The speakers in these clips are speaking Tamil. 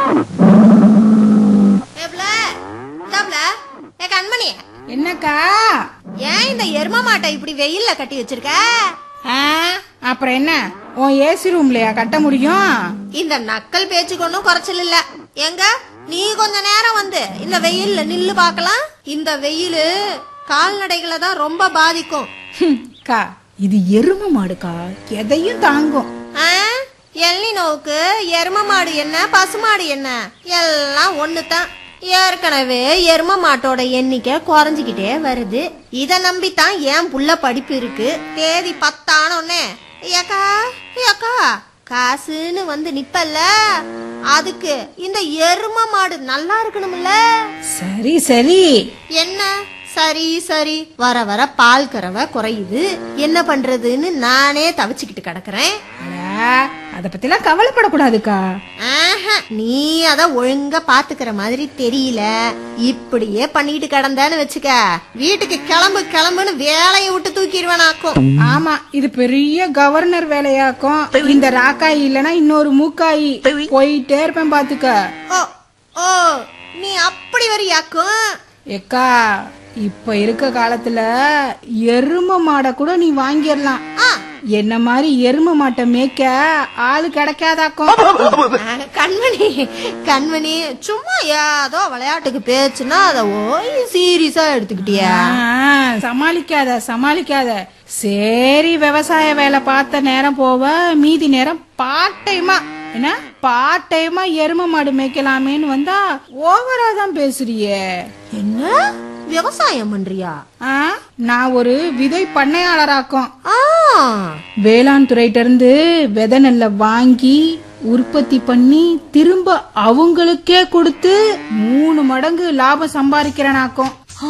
ஏப்ல, இந்தாப்ல, ஏ கண்மணி என்னக்கா ஏன் இந்த எரும மாட்டை இப்படி வெயில்ல கட்டி வச்சிருக்க ஆ, அப்புறம் என்ன உன் ஏசி ரூம்லயா கட்ட முடியும் இந்த நக்கல் பேச்சுக்கு ஒன்றும் குறைச்சல் இல்ல எங்க நீ கொஞ்ச நேரம் வந்து இந்த வெயில்ல நில்லு பார்க்கலாம் இந்த வெயில் கால்நடைகளை தான் ரொம்ப பாதிக்கும் ஹம், அக்கா இது எரும மாடுக்கா எதையும் தாங்கும் ஆ? எள்ளி நோவுக்கு எரும மாடு என்ன பசுமாடு என்ன எல்லாம் ஒண்ணுதான் ஏற்கனவே எரும மாட்டோட எண்ணிக்கை குறைஞ்சிக்கிட்டே வருது இத நம்பித்தான் ஏன் புள்ள படிப்பு இருக்கு தேதி பத்தானோன்னே ஏக்கா ஏக்கா காசுன்னு வந்து நிப்பல்ல அதுக்கு இந்த எரும மாடு நல்லா இருக்கணும்ல சரி சரி என்ன சரி சரி வர வர பால் கறவை குறையுது என்ன பண்றதுன்னு நானே தவிச்சுக்கிட்டு கிடக்குறேன் அட, அத பத்திலாம் கவலைப்படக்கூடாதுக்கா ஆஹா, நீ அத ஒழுங்கா பாத்துக்கிற மாதிரி தெரியல இப்படியே பண்ணிட்டு கிடந்தான்னு வச்சுக்க வீட்டுக்கு கிளம்பு கிளம்புன்னு வேலையை விட்டு தூக்கிடுவேனாக்கும் ஆமா இது பெரிய கவர்னர் வேலையாக்கும் இந்த ராக்காயி இல்லனா இன்னொரு மூக்காயி போயிட்டே இருப்பேன் பாத்துக்க ஓ ஓ நீ அப்படி வரியாக்கும் எக்கா இப்ப இருக்க காலத்துல எரும மாடை கூட நீ வாங்கிடலாம் ஆ, என்ன மாதிரி எரும மாட்டை மேய்க்க ஆளு கிடைக்காதாக்கும் ஆ, கண்மணி கண்மணி சும்மா ஏதோ விளையாட்டுக்கு பேச்சுன்னா அத ஓய் சீரியஸா எடுத்துக்கிட்டியா ஆ, சமாளிக்காத சமாளிக்காத சரி விவசாய வேலை பார்த்த நேரம் போவ மீதி நேரம் பார்ட் டைமா என்ன பார்ட் டைமா எரும மாடு மேய்க்கலாமேன்னு வந்தா ஓவரா தான் பேசுறியே என்ன விவசாயம் பண்றியா ஆ, நான் ஒரு விதை பண்ணையாளராக்கும் ஆ வேளாண் துறையிட்ட இருந்து விதை நெல்லை வாங்கி உற்பத்தி பண்ணி திரும்ப அவங்களுக்கே கொடுத்து மூணு மடங்கு லாபம் சம்பாதிக்கிறேனாக்கும் ஆ,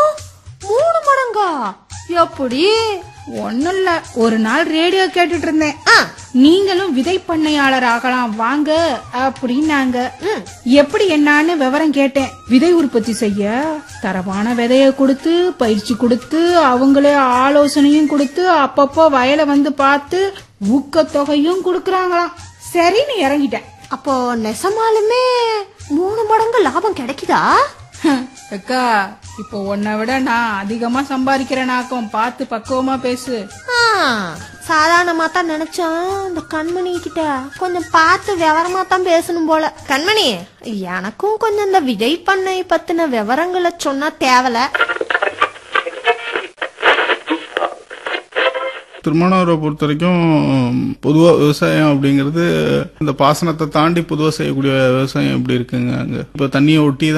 மூணு மடங்கா எப்படி ஒண்ணும் இல்ல ஒரு நாள் ரேடியோ கேட்டுட்டு இருந்தேன் ஆ, நீங்களும் விதை பண்ணையாளர் ஆகலாம் வாங்க அப்படின்னாங்க ம். எப்படி என்னான்னு விவரம் கேட்டேன் விதை உற்பத்தி செய்ய தரமான விதைய கொடுத்து பயிற்சி கொடுத்து அவங்களே ஆலோசனையும் கொடுத்து அப்பப்போ வயலை வந்து பார்த்து ஊக்கத்தொகையும் கொடுக்கறாங்களாம் சரின்னு இறங்கிட்டேன் அப்போ நெசமாலுமே மூணு மடங்கு லாபம் கிடைக்குதா அக்கா இப்போ உன்னை விட நான் அதிகமா சம்பாதிக்கிறேனாக்கும் பார்த்து பக்குவமா பேசு ஆ, சாதாரணமா தான் நினைச்சேன் இந்த கண்மணி கிட்ட கொஞ்சம் பார்த்து விவரமா தான் பேசணும் போல கண்மணி எனக்கும் கொஞ்சம் இந்த விதை பண்ணை பத்தின விவரங்களை சொன்னா தேவல திருமணவரை பொறுத்த வரைக்கும் பொதுவாக விவசாயம் அப்படிங்கிறது இந்த பாசனத்தை தாண்டி பொதுவாக செய்யக்கூடிய விவசாயம் எப்படி இருக்குங்க அங்கே இப்போ தண்ணியை ஒட்டி